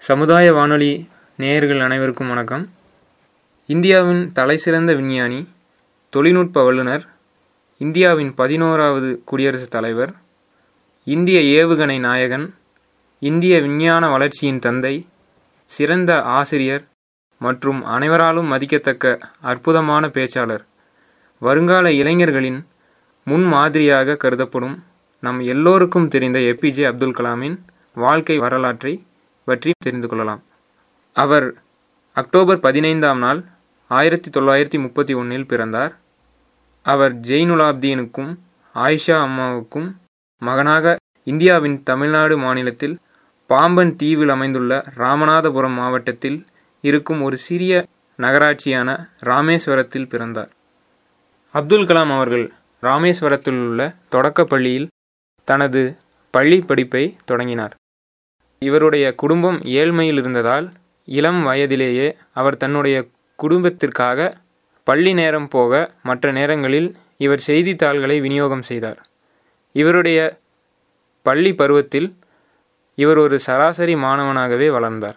சமுதாய வானொலி நேயர்கள் அனைவருக்கும் வணக்கம் இந்தியாவின் தலைசிறந்த விஞ்ஞானி தொழில்நுட்ப வல்லுனர் இந்தியாவின் பதினோராவது குடியரசுத் தலைவர் இந்திய ஏவுகணை நாயகன் இந்திய விஞ்ஞான வளர்ச்சியின் தந்தை சிறந்த ஆசிரியர் மற்றும் அனைவராலும் மதிக்கத்தக்க அற்புதமான பேச்சாளர் வருங்கால இளைஞர்களின் முன்மாதிரியாக கருதப்படும் நம் எல்லோருக்கும் தெரிந்த ஏபிஜே அப்துல் கலாமின் வாழ்க்கை வரலாற்றை பற்றி தெரிந்து கொள்ளலாம் அவர் அக்டோபர் பதினைந்தாம் நாள் ஆயிரத்தி தொள்ளாயிரத்தி முப்பத்தி ஒன்றில் பிறந்தார் அவர் ஜெய்னுலாப்தீனுக்கும் ஆயிஷா அம்மாவுக்கும் மகனாக இந்தியாவின் தமிழ்நாடு மாநிலத்தில் பாம்பன் தீவில் அமைந்துள்ள ராமநாதபுரம் மாவட்டத்தில் இருக்கும் ஒரு சிறிய நகராட்சியான ராமேஸ்வரத்தில் பிறந்தார் அப்துல் கலாம் அவர்கள் ராமேஸ்வரத்தில் உள்ள தொடக்கப் பள்ளியில் தனது பள்ளி படிப்பை தொடங்கினார் இவருடைய குடும்பம் ஏழ்மையில் இருந்ததால் இளம் வயதிலேயே அவர் தன்னுடைய குடும்பத்திற்காக பள்ளி நேரம் போக மற்ற நேரங்களில் இவர் செய்தித்தாள்களை விநியோகம் செய்தார் இவருடைய பள்ளி பருவத்தில் இவர் ஒரு சராசரி மாணவனாகவே வளர்ந்தார்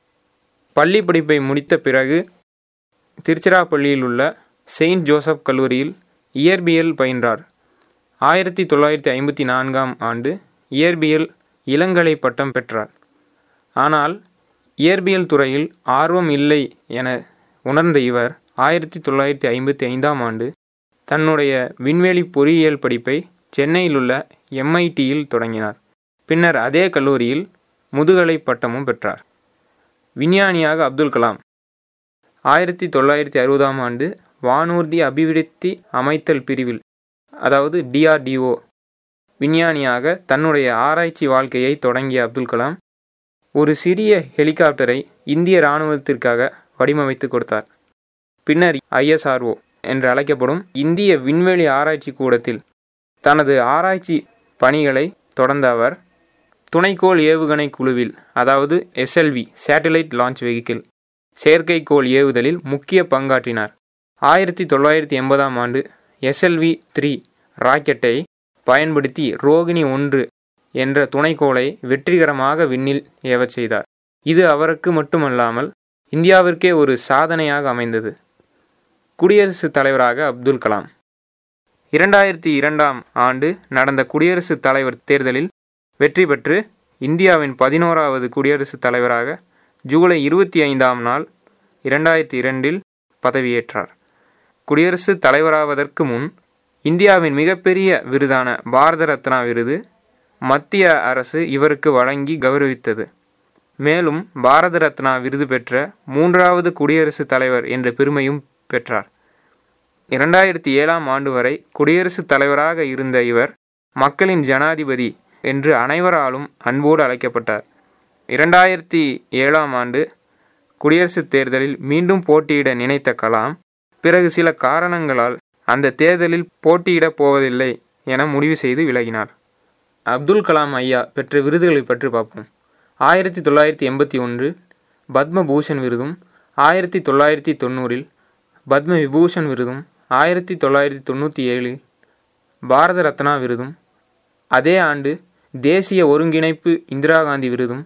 பள்ளி படிப்பை முடித்த பிறகு திருச்சிராப்பள்ளியில் உள்ள செயின்ட் ஜோசப் கல்லூரியில் இயற்பியல் பயின்றார் ஆயிரத்தி தொள்ளாயிரத்தி ஐம்பத்தி நான்காம் ஆண்டு இயற்பியல் இளங்கலை பட்டம் பெற்றார் ஆனால் இயற்பியல் துறையில் ஆர்வம் இல்லை என உணர்ந்த இவர் ஆயிரத்தி தொள்ளாயிரத்தி ஐம்பத்தி ஐந்தாம் ஆண்டு தன்னுடைய விண்வெளி பொறியியல் படிப்பை சென்னையில் உள்ள எம்ஐடியில் தொடங்கினார் பின்னர் அதே கல்லூரியில் முதுகலை பட்டமும் பெற்றார் விஞ்ஞானியாக அப்துல் கலாம் ஆயிரத்தி தொள்ளாயிரத்தி அறுபதாம் ஆண்டு வானூர்தி அபிவிருத்தி அமைத்தல் பிரிவில் அதாவது டிஆர்டிஓ விஞ்ஞானியாக தன்னுடைய ஆராய்ச்சி வாழ்க்கையை தொடங்கிய அப்துல் கலாம் ஒரு சிறிய ஹெலிகாப்டரை இந்திய இராணுவத்திற்காக வடிவமைத்து கொடுத்தார் பின்னர் ஐஎஸ்ஆர்ஓ என்று அழைக்கப்படும் இந்திய விண்வெளி ஆராய்ச்சி கூடத்தில் தனது ஆராய்ச்சி பணிகளை தொடர்ந்த அவர் துணைக்கோள் ஏவுகணை குழுவில் அதாவது எஸ்எல்வி சேட்டலைட் லான்ச் வெஹிக்கிள் செயற்கைக்கோள் ஏவுதலில் முக்கிய பங்காற்றினார் ஆயிரத்தி தொள்ளாயிரத்தி எண்பதாம் ஆண்டு எஸ்எல்வி த்ரீ ராக்கெட்டை பயன்படுத்தி ரோகிணி ஒன்று என்ற துணைக்கோளை வெற்றிகரமாக விண்ணில் ஏவச் செய்தார் இது அவருக்கு மட்டுமல்லாமல் இந்தியாவிற்கே ஒரு சாதனையாக அமைந்தது குடியரசுத் தலைவராக அப்துல் கலாம் இரண்டாயிரத்தி இரண்டாம் ஆண்டு நடந்த குடியரசுத் தலைவர் தேர்தலில் வெற்றி பெற்று இந்தியாவின் பதினோராவது குடியரசுத் தலைவராக ஜூலை இருபத்தி ஐந்தாம் நாள் இரண்டாயிரத்தி இரண்டில் பதவியேற்றார் குடியரசுத் தலைவராவதற்கு முன் இந்தியாவின் மிகப்பெரிய விருதான பாரத ரத்னா விருது மத்திய அரசு இவருக்கு வழங்கி கௌரவித்தது மேலும் பாரத ரத்னா விருது பெற்ற மூன்றாவது குடியரசுத் தலைவர் என்ற பெருமையும் பெற்றார் இரண்டாயிரத்தி ஏழாம் ஆண்டு வரை குடியரசுத் தலைவராக இருந்த இவர் மக்களின் ஜனாதிபதி என்று அனைவராலும் அன்போடு அழைக்கப்பட்டார் இரண்டாயிரத்தி ஏழாம் ஆண்டு குடியரசுத் தேர்தலில் மீண்டும் போட்டியிட நினைத்த கலாம் பிறகு சில காரணங்களால் அந்த தேர்தலில் போட்டியிடப் போவதில்லை என முடிவு செய்து விலகினார் அப்துல் கலாம் ஐயா பெற்ற விருதுகளை பற்றி பார்ப்போம் ஆயிரத்தி தொள்ளாயிரத்தி எண்பத்தி ஒன்று பத்ம பூஷன் விருதும் ஆயிரத்தி தொள்ளாயிரத்தி தொண்ணூறில் பத்ம விபூஷன் விருதும் ஆயிரத்தி தொள்ளாயிரத்தி தொண்ணூற்றி ஏழில் பாரத ரத்னா விருதும் அதே ஆண்டு தேசிய ஒருங்கிணைப்பு இந்திரா காந்தி விருதும்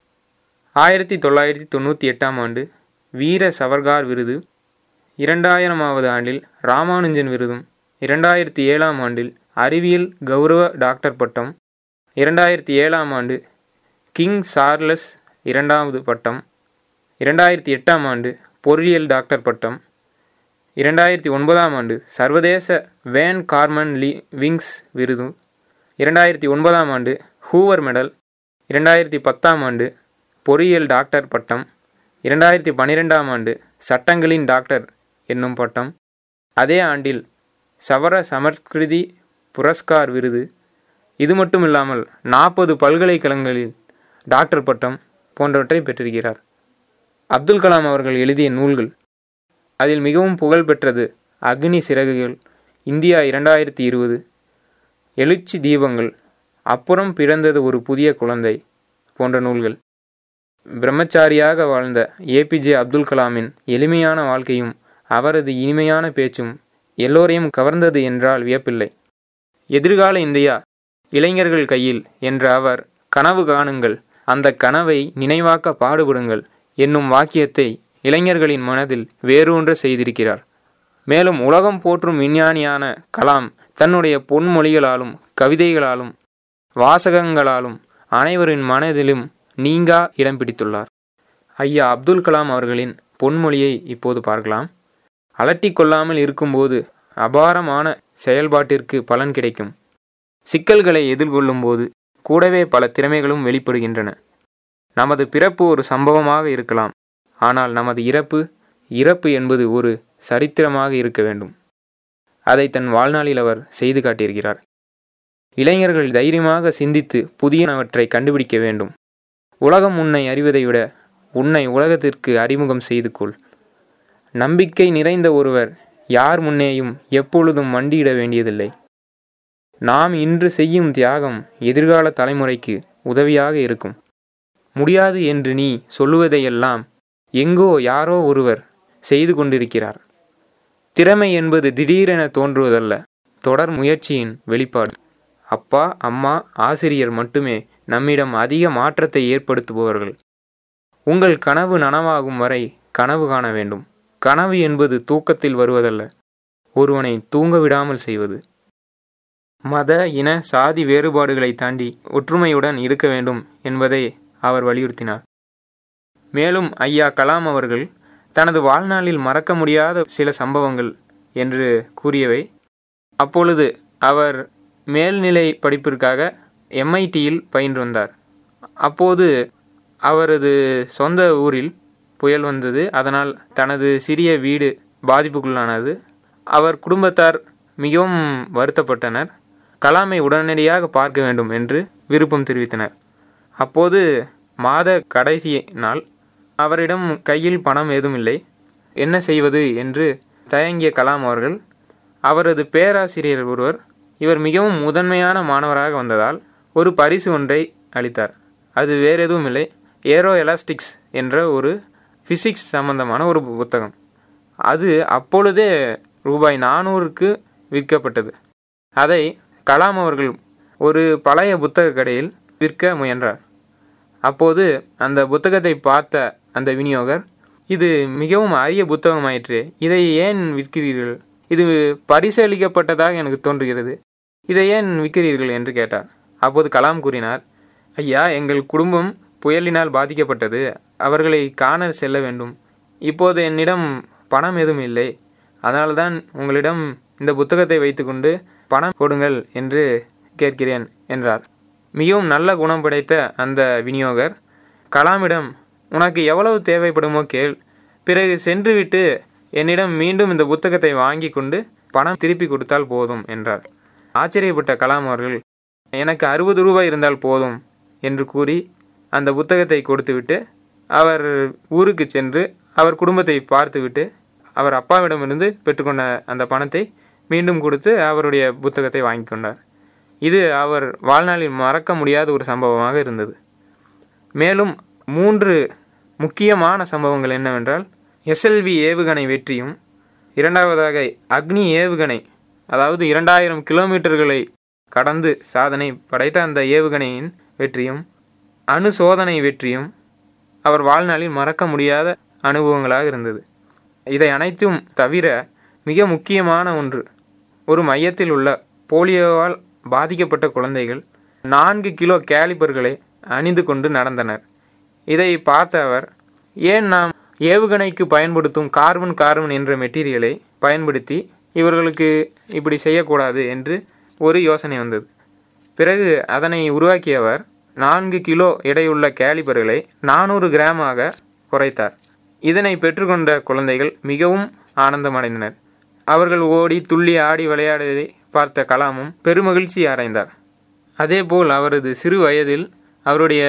ஆயிரத்தி தொள்ளாயிரத்தி தொண்ணூற்றி எட்டாம் ஆண்டு வீர சவர்கார் விருது இரண்டாயிரமாவது ஆண்டில் ராமானுஜன் விருதும் இரண்டாயிரத்தி ஏழாம் ஆண்டில் அறிவியல் கௌரவ டாக்டர் பட்டம் இரண்டாயிரத்தி ஏழாம் ஆண்டு கிங் சார்லஸ் இரண்டாவது பட்டம் இரண்டாயிரத்தி எட்டாம் ஆண்டு பொறியியல் டாக்டர் பட்டம் இரண்டாயிரத்தி ஒன்பதாம் ஆண்டு சர்வதேச வேன் கார்மன் லீ விங்ஸ் விருதும் இரண்டாயிரத்தி ஒன்பதாம் ஆண்டு ஹூவர் மெடல் இரண்டாயிரத்தி பத்தாம் ஆண்டு பொறியியல் டாக்டர் பட்டம் இரண்டாயிரத்தி பன்னிரெண்டாம் ஆண்டு சட்டங்களின் டாக்டர் என்னும் பட்டம் அதே ஆண்டில் சவர சமஸ்கிருதி புரஸ்கார் விருது இது மட்டும் இல்லாமல் நாற்பது பல்கலைக்கழகங்களில் டாக்டர் பட்டம் போன்றவற்றை பெற்றிருக்கிறார் அப்துல் கலாம் அவர்கள் எழுதிய நூல்கள் அதில் மிகவும் புகழ் பெற்றது அக்னி சிறகுகள் இந்தியா இரண்டாயிரத்தி இருபது எழுச்சி தீபங்கள் அப்புறம் பிறந்தது ஒரு புதிய குழந்தை போன்ற நூல்கள் பிரம்மச்சாரியாக வாழ்ந்த ஏபிஜே அப்துல் கலாமின் எளிமையான வாழ்க்கையும் அவரது இனிமையான பேச்சும் எல்லோரையும் கவர்ந்தது என்றால் வியப்பில்லை எதிர்கால இந்தியா இளைஞர்கள் கையில் என்ற அவர் கனவு காணுங்கள் அந்த கனவை நினைவாக்க பாடுபடுங்கள் என்னும் வாக்கியத்தை இளைஞர்களின் மனதில் வேரூன்ற செய்திருக்கிறார் மேலும் உலகம் போற்றும் விஞ்ஞானியான கலாம் தன்னுடைய பொன்மொழிகளாலும் கவிதைகளாலும் வாசகங்களாலும் அனைவரின் மனதிலும் நீங்கா இடம் பிடித்துள்ளார் ஐயா அப்துல் கலாம் அவர்களின் பொன்மொழியை இப்போது பார்க்கலாம் அலட்டிக் கொள்ளாமல் இருக்கும்போது அபாரமான செயல்பாட்டிற்கு பலன் கிடைக்கும் சிக்கல்களை எதிர்கொள்ளும்போது கூடவே பல திறமைகளும் வெளிப்படுகின்றன நமது பிறப்பு ஒரு சம்பவமாக இருக்கலாம் ஆனால் நமது இறப்பு இறப்பு என்பது ஒரு சரித்திரமாக இருக்க வேண்டும் அதை தன் வாழ்நாளில் அவர் செய்து காட்டியிருக்கிறார் இளைஞர்கள் தைரியமாக சிந்தித்து புதியனவற்றை கண்டுபிடிக்க வேண்டும் உலகம் உன்னை அறிவதை விட உன்னை உலகத்திற்கு அறிமுகம் செய்து கொள் நம்பிக்கை நிறைந்த ஒருவர் யார் முன்னேயும் எப்பொழுதும் மண்டியிட வேண்டியதில்லை நாம் இன்று செய்யும் தியாகம் எதிர்கால தலைமுறைக்கு உதவியாக இருக்கும் முடியாது என்று நீ சொல்லுவதையெல்லாம் எங்கோ யாரோ ஒருவர் செய்து கொண்டிருக்கிறார் திறமை என்பது திடீரென தோன்றுவதல்ல தொடர் முயற்சியின் வெளிப்பாடு அப்பா அம்மா ஆசிரியர் மட்டுமே நம்மிடம் அதிக மாற்றத்தை ஏற்படுத்துபவர்கள் உங்கள் கனவு நனவாகும் வரை கனவு காண வேண்டும் கனவு என்பது தூக்கத்தில் வருவதல்ல ஒருவனை தூங்க விடாமல் செய்வது மத இன சாதி வேறுபாடுகளை தாண்டி ஒற்றுமையுடன் இருக்க வேண்டும் என்பதை அவர் வலியுறுத்தினார் மேலும் ஐயா கலாம் அவர்கள் தனது வாழ்நாளில் மறக்க முடியாத சில சம்பவங்கள் என்று கூறியவை அப்பொழுது அவர் மேல்நிலை படிப்பிற்காக எம்ஐடியில் பயின்று வந்தார் அப்போது அவரது சொந்த ஊரில் புயல் வந்தது அதனால் தனது சிறிய வீடு பாதிப்புக்குள்ளானது அவர் குடும்பத்தார் மிகவும் வருத்தப்பட்டனர் கலாமை உடனடியாக பார்க்க வேண்டும் என்று விருப்பம் தெரிவித்தனர் அப்போது மாத கடைசி நாள் அவரிடம் கையில் பணம் ஏதும் இல்லை என்ன செய்வது என்று தயங்கிய கலாம் அவர்கள் அவரது பேராசிரியர் ஒருவர் இவர் மிகவும் முதன்மையான மாணவராக வந்ததால் ஒரு பரிசு ஒன்றை அளித்தார் அது வேறு எதுவும் இல்லை ஏரோ எலாஸ்டிக்ஸ் என்ற ஒரு ஃபிசிக்ஸ் சம்பந்தமான ஒரு புத்தகம் அது அப்பொழுதே ரூபாய் நானூறுக்கு விற்கப்பட்டது அதை கலாம் அவர்கள் ஒரு பழைய புத்தக கடையில் விற்க முயன்றார் அப்போது அந்த புத்தகத்தை பார்த்த அந்த விநியோகர் இது மிகவும் அரிய புத்தகமாயிற்று இதை ஏன் விற்கிறீர்கள் இது பரிசளிக்கப்பட்டதாக எனக்கு தோன்றுகிறது இதை ஏன் விற்கிறீர்கள் என்று கேட்டார் அப்போது கலாம் கூறினார் ஐயா எங்கள் குடும்பம் புயலினால் பாதிக்கப்பட்டது அவர்களை காண செல்ல வேண்டும் இப்போது என்னிடம் பணம் எதுவும் இல்லை அதனால்தான் உங்களிடம் இந்த புத்தகத்தை வைத்துக்கொண்டு பணம் கொடுங்கள் என்று கேட்கிறேன் என்றார் மிகவும் நல்ல குணம் படைத்த அந்த விநியோகர் கலாமிடம் உனக்கு எவ்வளவு தேவைப்படுமோ கேள் பிறகு சென்றுவிட்டு என்னிடம் மீண்டும் இந்த புத்தகத்தை வாங்கி கொண்டு பணம் திருப்பி கொடுத்தால் போதும் என்றார் ஆச்சரியப்பட்ட கலாம் அவர்கள் எனக்கு அறுபது ரூபாய் இருந்தால் போதும் என்று கூறி அந்த புத்தகத்தை கொடுத்துவிட்டு அவர் ஊருக்கு சென்று அவர் குடும்பத்தை பார்த்துவிட்டு அவர் அப்பாவிடமிருந்து பெற்றுக்கொண்ட அந்த பணத்தை மீண்டும் கொடுத்து அவருடைய புத்தகத்தை வாங்கி கொண்டார் இது அவர் வாழ்நாளில் மறக்க முடியாத ஒரு சம்பவமாக இருந்தது மேலும் மூன்று முக்கியமான சம்பவங்கள் என்னவென்றால் எஸ்எல்வி ஏவுகணை வெற்றியும் இரண்டாவதாக அக்னி ஏவுகணை அதாவது இரண்டாயிரம் கிலோமீட்டர்களை கடந்து சாதனை படைத்த அந்த ஏவுகணையின் வெற்றியும் அணு சோதனை வெற்றியும் அவர் வாழ்நாளில் மறக்க முடியாத அனுபவங்களாக இருந்தது இதை அனைத்தும் தவிர மிக முக்கியமான ஒன்று ஒரு மையத்தில் உள்ள போலியோவால் பாதிக்கப்பட்ட குழந்தைகள் நான்கு கிலோ கேலிப்பர்களை அணிந்து கொண்டு நடந்தனர் இதை பார்த்த அவர் ஏன் நாம் ஏவுகணைக்கு பயன்படுத்தும் கார்பன் கார்பன் என்ற மெட்டீரியலை பயன்படுத்தி இவர்களுக்கு இப்படி செய்யக்கூடாது என்று ஒரு யோசனை வந்தது பிறகு அதனை உருவாக்கியவர் நான்கு கிலோ எடையுள்ள கேலிபர்களை நானூறு கிராமாக குறைத்தார் இதனை பெற்றுக்கொண்ட குழந்தைகள் மிகவும் ஆனந்தமடைந்தனர் அவர்கள் ஓடி துள்ளி ஆடி விளையாடுவதை பார்த்த கலாமும் பெருமகிழ்ச்சி அடைந்தார் அதேபோல் அவரது சிறு வயதில் அவருடைய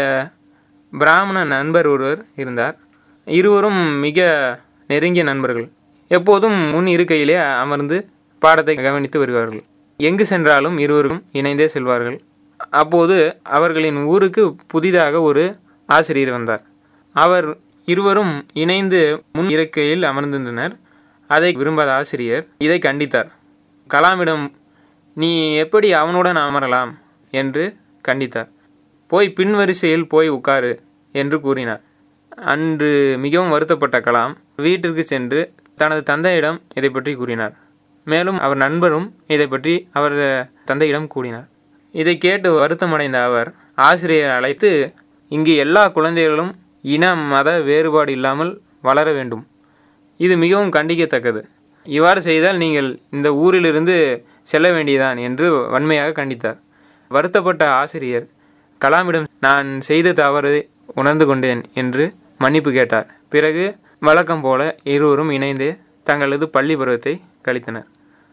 பிராமண நண்பர் ஒருவர் இருந்தார் இருவரும் மிக நெருங்கிய நண்பர்கள் எப்போதும் முன் இருக்கையிலே அமர்ந்து பாடத்தை கவனித்து வருவார்கள் எங்கு சென்றாலும் இருவரும் இணைந்தே செல்வார்கள் அப்போது அவர்களின் ஊருக்கு புதிதாக ஒரு ஆசிரியர் வந்தார் அவர் இருவரும் இணைந்து முன் இருக்கையில் அமர்ந்திருந்தனர் அதை விரும்பாத ஆசிரியர் இதை கண்டித்தார் கலாமிடம் நீ எப்படி அவனுடன் அமரலாம் என்று கண்டித்தார் போய் பின்வரிசையில் போய் உட்காரு என்று கூறினார் அன்று மிகவும் வருத்தப்பட்ட கலாம் வீட்டிற்கு சென்று தனது தந்தையிடம் இதை பற்றி கூறினார் மேலும் அவர் நண்பரும் இதை பற்றி அவர் தந்தையிடம் கூறினார் இதை கேட்டு வருத்தமடைந்த அவர் ஆசிரியரை அழைத்து இங்கு எல்லா குழந்தைகளும் இன மத வேறுபாடு இல்லாமல் வளர வேண்டும் இது மிகவும் கண்டிக்கத்தக்கது இவ்வாறு செய்தால் நீங்கள் இந்த ஊரிலிருந்து செல்ல வேண்டியதான் என்று வன்மையாக கண்டித்தார் வருத்தப்பட்ட ஆசிரியர் கலாமிடம் நான் செய்த தவறு உணர்ந்து கொண்டேன் என்று மன்னிப்பு கேட்டார் பிறகு வழக்கம் போல இருவரும் இணைந்து தங்களது பள்ளி பருவத்தை கழித்தனர்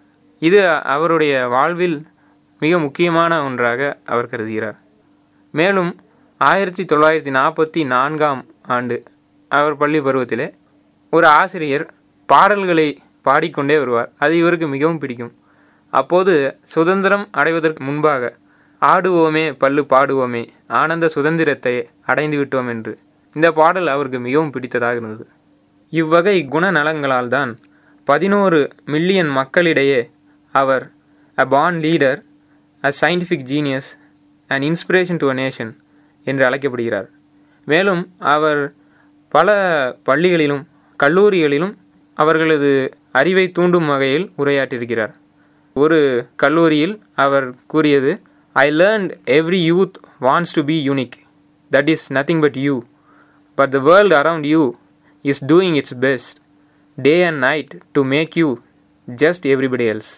இது அவருடைய வாழ்வில் மிக முக்கியமான ஒன்றாக அவர் கருதுகிறார் மேலும் ஆயிரத்தி தொள்ளாயிரத்தி நாற்பத்தி நான்காம் ஆண்டு அவர் பள்ளி பருவத்திலே ஒரு ஆசிரியர் பாடல்களை பாடிக்கொண்டே வருவார் அது இவருக்கு மிகவும் பிடிக்கும் அப்போது சுதந்திரம் அடைவதற்கு முன்பாக ஆடுவோமே பல்லு பாடுவோமே ஆனந்த சுதந்திரத்தை அடைந்து விட்டோம் என்று இந்த பாடல் அவருக்கு மிகவும் பிடித்ததாக இருந்தது இவ்வகை குணநலங்களால் தான் பதினோரு மில்லியன் மக்களிடையே அவர் a born leader a scientific genius and inspiration to a nation என்று அழைக்கப்படுகிறார் மேலும் அவர் பல பள்ளிகளிலும் கல்லூரிகளிலும் அவர்களது அறிவை தூண்டும் வகையில் உரையாற்றியிருக்கிறார் ஒரு கல்லூரியில் அவர் கூறியது I learned every youth wants to be unique that is nothing but you but the world around you is doing its best day and night to make you just everybody else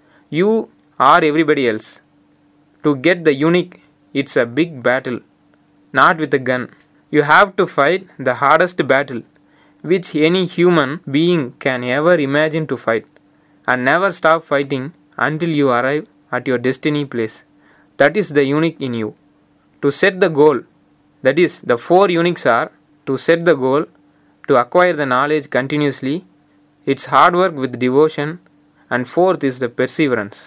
you are everybody else to get the unique it's a big battle not with a gun you have to fight the hardest battle which any human being can ever imagine to fight, and never stop fighting until you arrive at your destiny place. That is the unique in you. To set the goal, that is, the four uniques are to set the goal, to acquire the knowledge continuously, it's hard work with devotion, and fourth is the perseverance.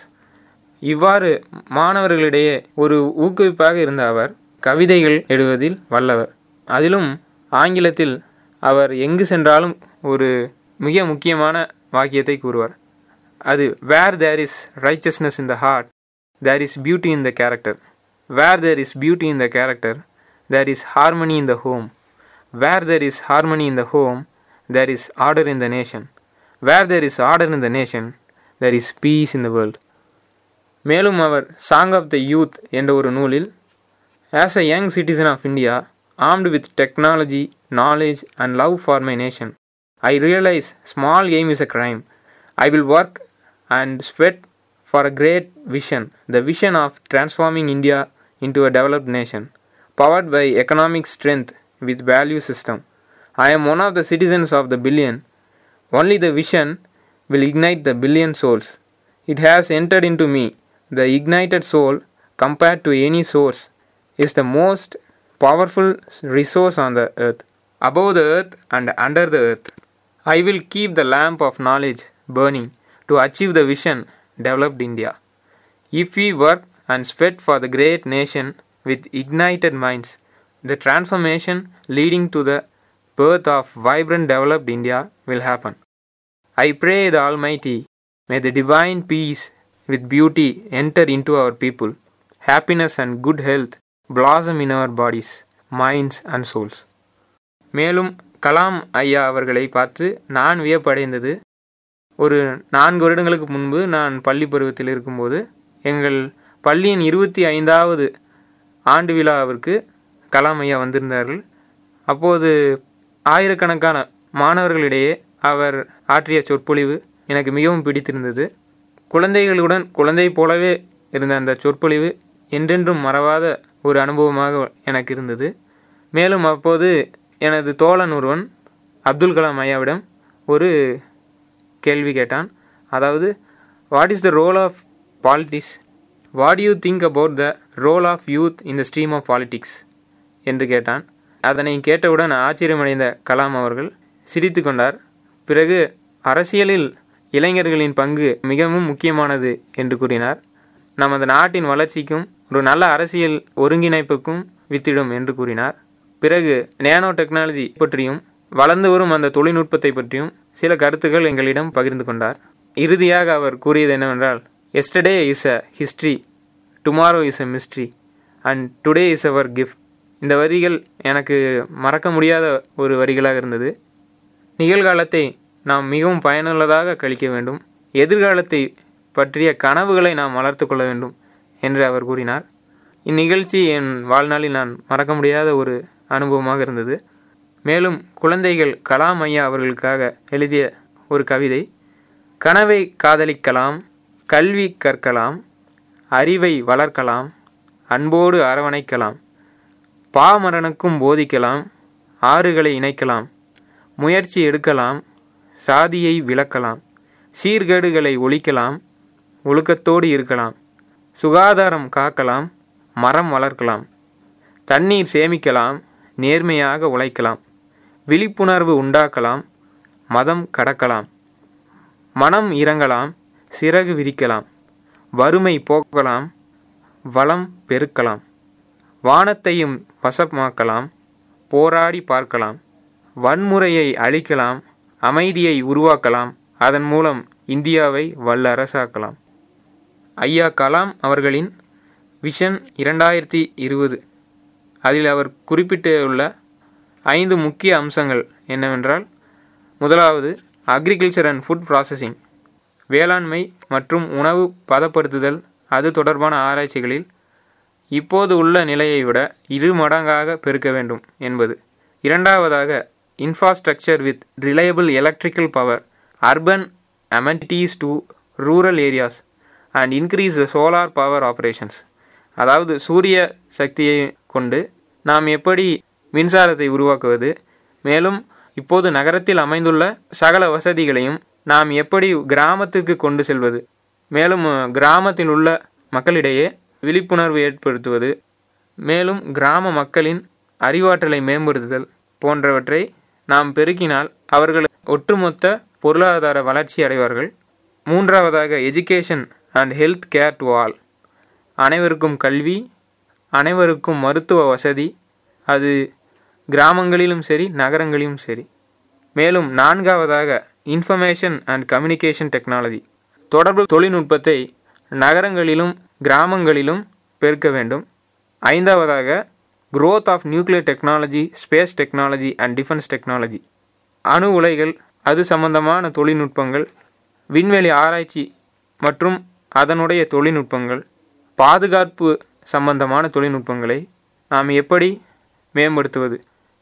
இவ்வாறு மாணவர்களிடையே ஒரு ஊக்குவிப்பாக இருந்த அவர் கவிதைகள் எழுதுவதில் வல்லவர் அதிலும் ஆங்கிலத்தில் அவர் எங்கு சென்றாலும் ஒரு மிக முக்கியமான வாக்கியத்தை கூறுவார் அது where there is righteousness in the heart there is beauty in the character where there is beauty in the character there is harmony in the home where there is harmony in the home there is order in the nation where there is order in the nation there is peace in the world மேலும் அவர் song of the youth என்ற ஒரு நூலில் as a young citizen of India armed with technology, knowledge, and love for my nation. I realize small aim is a crime. I will work and sweat for a great vision, the vision of transforming India into a developed nation, powered by economic strength with value system. I am one of the citizens of the billion. Only the vision will ignite the billion souls. It has entered into me. The ignited soul, compared to any source, is the most powerful resource on the earth, above the earth and under the earth. I will keep the lamp of knowledge burning to achieve the vision developed India. If we work and sweat for the great nation with ignited minds, the transformation leading to the birth of vibrant developed India will happen. I pray the Almighty, may the divine peace with beauty enter into our people, happiness and good health blossom in our bodies, minds and souls. மேலும் கலாம் ஐயா அவர்களை பார்த்து நான் வியப்படைந்தது ஒரு நான்கு வருடங்களுக்கு முன்பு நான் பள்ளி பருவத்தில் இருக்கும்போது எங்கள் பள்ளியின் இருபத்தி ஐந்தாவது ஆண்டு விழாவிற்கு கலாம் ஐயா வந்திருந்தார்கள் அப்போது ஆயிரக்கணக்கான மாணவர்களிடையே அவர் ஆற்றிய சொற்பொழிவு எனக்கு மிகவும் பிடித்திருந்தது குழந்தைகளுடன் குழந்தை போலவே இருந்த அந்த சொற்பொழிவு என்றென்றும் மறவாத ஒரு அனுபவமாக எனக்கு இருந்தது மேலும் அப்போது எனது தோழன் ஒருவன் அப்துல் கலாம் ஐயாவிடம் ஒரு கேள்வி கேட்டான் அதாவது what is the role of politics what you think about the role of youth in the stream of politics என்று கேட்டான் அதனை கேட்டவுடன் ஆச்சரியமடைந்த கலாம் அவர்கள் சிரித்து கொண்டார் பிறகு அரசியலில் இளைஞர்களின் பங்கு மிகவும் முக்கியமானது என்று கூறினார் நமது நாட்டின் வளர்ச்சிக்கும் ஒரு நல்ல அரசியல் ஒருங்கிணைப்புக்கும் வித்திடும் என்று கூறினார் பிறகு நேனோ டெக்னாலஜி பற்றியும் வளர்ந்து வரும் அந்த தொழில்நுட்பத்தை பற்றியும் சில கருத்துக்கள் எங்களிடம் பகிர்ந்து கொண்டார் இறுதியாக அவர் கூறியது என்னவென்றால் yesterday is a history tomorrow is a mystery and today is our gift இந்த வரிகள் எனக்கு மறக்க முடியாத ஒரு வரிகளாக இருந்தது நிகழ்காலத்தை நாம் மிகவும் பயனுள்ளதாக கழிக்க வேண்டும் எதிர்காலத்தை பற்றிய கனவுகளை நாம் வளர்த்து கொள்ள வேண்டும் என்று அவர் கூறினார் இந்நிகழ்ச்சி என் வாழ்நாளில் நான் மறக்க முடியாத ஒரு அனுபவமாக இருந்தது மேலும் குழந்தைகள் கலாம் ஐயா அவர்களுக்காக எழுதிய ஒரு கவிதை கனவை காதலிக்கலாம் கல்வி கற்கலாம் அறிவை வளர்க்கலாம் அன்போடு அரவணைக்கலாம் பாமரனுக்கும் போதிக்கலாம் ஆறுகளை இணைக்கலாம் முயற்சி எடுக்கலாம் சாதியை விளக்கலாம் சீர்கேடுகளை ஒழிக்கலாம் ஒழுக்கத்தோடு இருக்கலாம் சுகாதாரம் காக்கலாம் மரம் வளர்க்கலாம் தண்ணீர் சேமிக்கலாம் நேர்மையாக உழைக்கலாம் விழிப்புணர்வு உண்டாக்கலாம் மதம் கடக்கலாம் மனம் இறங்கலாம் சிறகு விரிக்கலாம் வறுமை போக்கலாம் வளம் பெருக்கலாம் வானத்தையும் வசமாக்கலாம் போராடி பார்க்கலாம் வன்முறையை அழிக்கலாம் அமைதியை உருவாக்கலாம் அதன் மூலம் இந்தியாவை வல்லரசாக்கலாம் ஐயா கலாம் அவர்களின் விஷன் இரண்டாயிரத்தி இருபது அதில் அவர் குறிப்பிட்டுள்ள ஐந்து முக்கிய அம்சங்கள் என்னவென்றால் முதலாவது அக்ரிகல்ச்சர் அண்ட் ஃபுட் ப்ராசஸிங் வேளாண்மை மற்றும் உணவு பதப்படுத்துதல் அது தொடர்பான ஆராய்ச்சிகளில் இப்போது உள்ள நிலையை விட இரு மடங்காக பெருக்க வேண்டும் என்பது இரண்டாவதாக infrastructure with reliable electrical power urban amenities to rural areas and increase the solar power operations அதாவது சூரிய சக்தியை கொண்டு நாம் எப்படி மின்சாரத்தை உருவாக்குவது மேலும் இப்போது நகரத்தில் அமைந்துள்ள சகல வசதிகளையும் நாம் எப்படி கிராமத்துக்கு கொண்டு செல்வது மேலும் கிராமத்தில் உள்ள மக்களிடையே விழிப்புணர்வு ஏற்படுத்துவது மேலும் கிராம மக்களின் அறிவாற்றலை மேம்படுத்துதல் போன்றவற்றை நாம் பெருக்கினால் அவர்கள் ஒட்டுமொத்த பொருளாதார வளர்ச்சி அடைவார்கள் மூன்றாவதாக education and health care to all அனைவருக்கும் கல்வி அனைவருக்கும் மருத்துவ வசதி அது கிராமங்களிலும் சரி நகரங்களிலும் சரி மேலும் நான்காவதாக இன்ஃபர்மேஷன் அண்ட் கம்யூனிகேஷன் டெக்னாலஜி தொடர்பு தொழில்நுட்பத்தை நகரங்களிலும் கிராமங்களிலும் பெருக்க வேண்டும் ஐந்தாவதாக growth of nuclear technology space technology and defence technology அணு உலைகள் அது சம்பந்தமான தொழில்நுட்பங்கள் விண்வெளி ஆராய்ச்சி மற்றும் அதனுடைய தொழில்நுட்பங்கள் பாதுகாப்பு சம்பந்தமான தொழில்நுட்பங்களை நாம் எப்படி மேம்படுத்துவது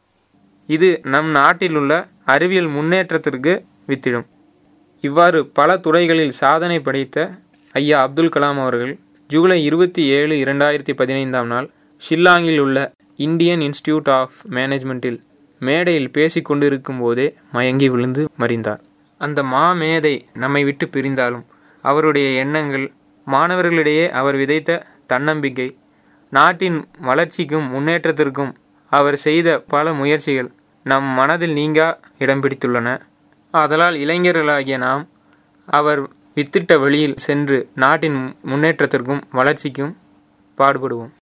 இது நம் நாட்டில் உள்ள அறிவியல் முன்னேற்றத்திற்கு வித்திடும் இவ்வாறு பல துறைகளில் சாதனை படைத்த ஐயா அப்துல் கலாம் அவர்கள் ஜூலை இருபத்தி ஏழு இரண்டாயிரத்தி பதினைந்தாம் நாள் ஷில்லாங்கில் உள்ள இந்தியன் இன்ஸ்டிடியூட் ஆஃப் மேனேஜ்மெண்ட்டில் மேடையில் பேசிக் கொண்டிருக்கும் போதே மயங்கி விழுந்து மறிந்தார் அந்த மாமேதை நம்மை விட்டு பிரிந்தாலும் அவருடைய எண்ணங்கள் மாணவர்களிடையே அவர் விதைத்த தன்னம்பிக்கை நாட்டின் வளர்ச்சிக்கும் முன்னேற்றத்திற்கும் அவர் செய்த பல முயற்சிகள் நம் மனதில் நீங்கா இடம் பிடித்துள்ளன ஆதலால் இளைஞர்களாகிய நாம் அவர் வித்திட்ட வழியில் சென்று நாட்டின் முன்னேற்றத்திற்கும் வளர்ச்சிக்கும் பாடுபடுவோம்